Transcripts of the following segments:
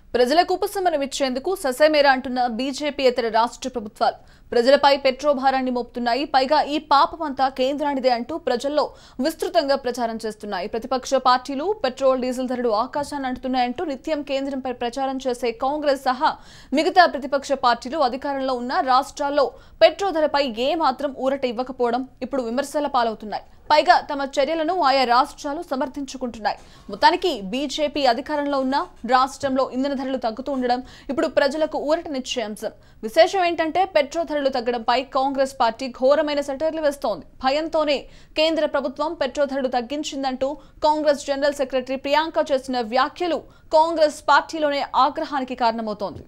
ప్రజలకు ఉపశమనం ఇచ్చేందుకు ససేమేరా అంటున్న బీజేపీయేతర రాష్ట్ర ప్రభుత్వాలు ప్రజలపై పెట్రో భారాన్ని మోపుతున్నాయి పైగా ఈ పాపమంతా కేంద్రానిదే అంటూ ప్రజల్లో విస్తృతంగా ప్రచారం చేస్తున్నాయి ప్రతిపక్ష పార్టీలు పెట్రోల్ డీజిల్ ధరలు ఆకాశాన్ని అంటున్నాయంటూ నిత్యం కేంద్రంపై ప్రచారం చేసే కాంగ్రెస్ సహా మిగతా ప్రతిపక్ష పార్టీలు అధికారంలో ఉన్న రాష్ట్రాల్లో పెట్రో ధరపై ఏ మాత్రం ఊరట ఇవ్వకపోవడం ఇప్పుడు విమర్శల పాలవుతున్నాయి పైగా తమ చర్యలను ఆయా రాష్ట్రాలు సమర్థించుకుంటున్నాయి మొత్తానికి బీజేపీ అధికారంలో ఉన్న రాష్ట్రంలో ఇంధన ధరలు తగ్గుతూ ఉండడం ఇప్పుడు ప్రజలకు ఊరటనిచ్చే అంశం విశేషం ఏంటంటే పెట్రో ధరలు తగ్గడంపై కాంగ్రెస్ పార్టీ ఘోరమైన సెటర్లు వేస్తోంది భయంతోనే కేంద్ర ప్రభుత్వం పెట్రో ధరలు తగ్గించిందంటూ కాంగ్రెస్ జనరల్ సెక్రటరీ ప్రియాంక చేసిన వ్యాఖ్యలు కాంగ్రెస్ పార్టీలోనే ఆగ్రహానికి కారణమవుతోంది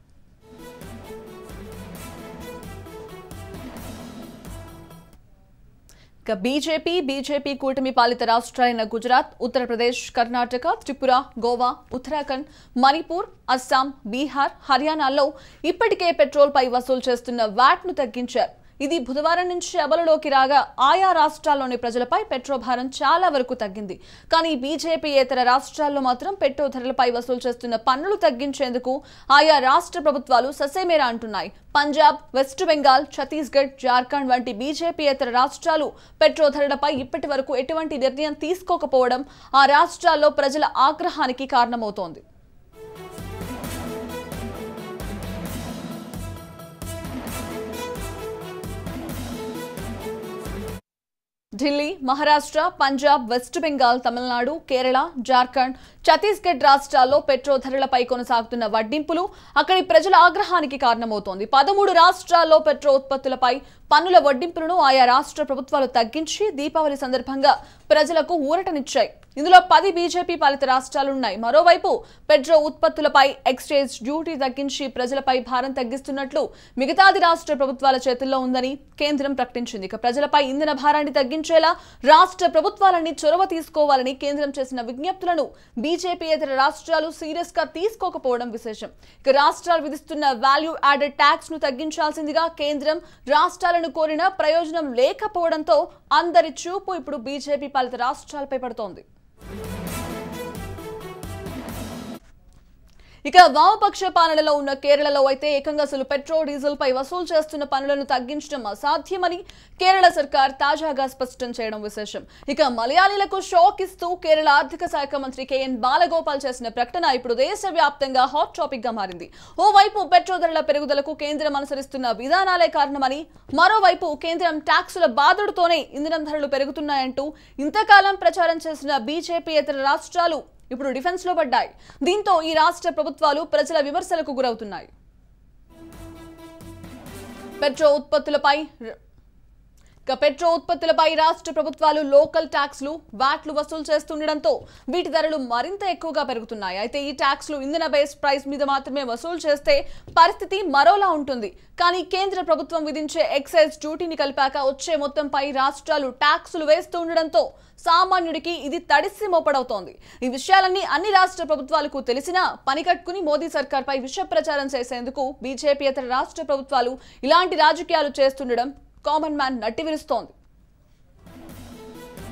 ఇక బీజేపీ బీజేపీ కూటమి పాలిత రాష్ట్రాలైన గుజరాత్ ఉత్తరప్రదేశ్ కర్ణాటక త్రిపుర గోవా ఉత్తరాఖండ్ మణిపూర్ అస్సాం బీహార్ హర్యానాల్లో ఇప్పటికే పెట్రోల్పై వసూలు చేస్తున్న వ్యాట్ను తగ్గించారు ఇది బుధవారం నుంచి అమలులోకి రాగా ఆయా రాష్ట్రాల్లోని ప్రజలపై పెట్రో భారం చాలా వరకు తగ్గింది కానీ బీజేపీ ఇతర రాష్ట్రాల్లో మాత్రం పెట్రో ధరలపై వసూలు చేస్తున్న పన్నులు తగ్గించేందుకు ఆయా రాష్ట్ర ప్రభుత్వాలు ససేమేరా అంటున్నాయి పంజాబ్ వెస్ట్ బెంగాల్ ఛత్తీస్గఢ్ జార్ఖండ్ వంటి బీజేపీ ఇతర రాష్ట్రాలు పెట్రో ధరలపై ఇప్పటి వరకు ఎటువంటి నిర్ణయం తీసుకోకపోవడం ఆ రాష్ట్రాల్లో ప్రజల ఆగ్రహానికి కారణమవుతోంది ఢిల్లీ మహారాష్ట్ర పంజాబ్ వెస్ట్ బెంగాల్ తమిళనాడు కేరళ జార్ఖండ్ ఛత్తీస్గఢ్ రాష్ట్రాల్లో పెట్రోల్ ధరలపై కొనసాగుతున్న వడ్డింపులు అక్కడి ప్రజల ఆగ్రహానికి కారణమవుతోంది పదమూడు రాష్ట్రాల్లో పెట్రోల్ ఉత్పత్తులపై పన్నుల వడ్డింపులను ఆయా రాష్ట్ర ప్రభుత్వాలు తగ్గించి దీపావళి సందర్భంగా ప్రజలకు ఊరటనిచ్చాయి ఇందులో పది బీజేపీ పాలిత రాష్ట్రాలున్నాయి మరోవైపు పెట్రో ఉత్పత్తులపై ఎక్స్చేంజ్ డ్యూటీ తగ్గించి ప్రజలపై భారం తగ్గిస్తున్నట్లు మిగతాది రాష్ట్ర ప్రభుత్వాల చేతుల్లో ఉందని కేంద్రం ప్రకటించింది ఇక ప్రజలపై ఇంధన భారాన్ని తగ్గించేలా రాష్ట్ర ప్రభుత్వాలన్నీ చొరవ తీసుకోవాలని కేంద్రం చేసిన విజ్ఞప్తులను బీజేపీ ఇతర రాష్ట్రాలు సీరియస్ గా తీసుకోకపోవడం విశేషం ఇక రాష్ట్రాలు విధిస్తున్న వాల్యూ యాడెడ్ ట్యాక్స్ ను తగ్గించాల్సిందిగా కేంద్రం రాష్ట్రాలను కోరిన ప్రయోజనం లేకపోవడంతో అందరి చూపు ఇప్పుడు బీజేపీ పాలిత రాష్ట్రాలపై పడుతోంది ఇక వామపక్ష పాలనలో ఉన్న కేరళలో అయితే ఏకంగా అసలు పెట్రోల్ డీజిల్ పై వసూలు చేస్తున్న పనులను తగ్గించడం అసాధ్యమని కేరళ సర్కార్ తాజాగా స్పష్టం చేయడం విశేషం ఇక మలయాళీలకు షాక్ ఇస్తూ కేరళ ఆర్థిక శాఖ మంత్రి కెఎన్ బాలగోపాల్ చేసిన ప్రకటన ఇప్పుడు దేశవ్యాప్తంగా హాట్ టాపిక్ గా మారింది ఓవైపు పెట్రోల్ ధరల పెరుగుదలకు కేంద్రం అనుసరిస్తున్న విధానాలే కారణమని మరోవైపు కేంద్రం ట్యాక్సుల బాధుడుతోనే ఇంధనం ధరలు పెరుగుతున్నాయంటూ ఇంతకాలం ప్రచారం చేసిన బీజేపీ ఇతర రాష్ట్రాలు ఇప్పుడు డిఫెన్స్ లో పడ్డాయి దీంతో ఈ రాష్ట్ర ప్రభుత్వాలు ప్రజల విమర్శలకు గురవుతున్నాయి పెట్రో ఉత్పత్తులపై ఇక పెట్రో ఉత్పత్తులపై రాష్ట్ర ప్రభుత్వాలు లోకల్ ట్యాక్స్లు వాట్లు వసూలు చేస్తుండటంతో వీటి ధరలు మరింత ఎక్కువగా పెరుగుతున్నాయి అయితే ఈ ట్యాక్స్లు ఇంధన బేస్ ప్రైస్ మీద మాత్రమే వసూలు చేస్తే పరిస్థితి మరోలా ఉంటుంది కానీ కేంద్ర ప్రభుత్వం విధించే ఎక్సైజ్ డ్యూటీని కలిపాక వచ్చే మొత్తంపై రాష్ట్రాలు ట్యాక్సులు వేస్తూ ఉండడంతో సామాన్యుడికి ఇది తడిసి మోపడవుతోంది ఈ విషయాలన్నీ అన్ని రాష్ట్ర ప్రభుత్వాలకు తెలిసినా పనికట్టుకుని మోదీ సర్కార్పై విష ప్రచారం చేసేందుకు బీజేపీ ఇతర రాష్ట్ర ప్రభుత్వాలు ఇలాంటి రాజకీయాలు చేస్తుండడం కామన్ మ్యాన్ నట్టి విరుస్తోంది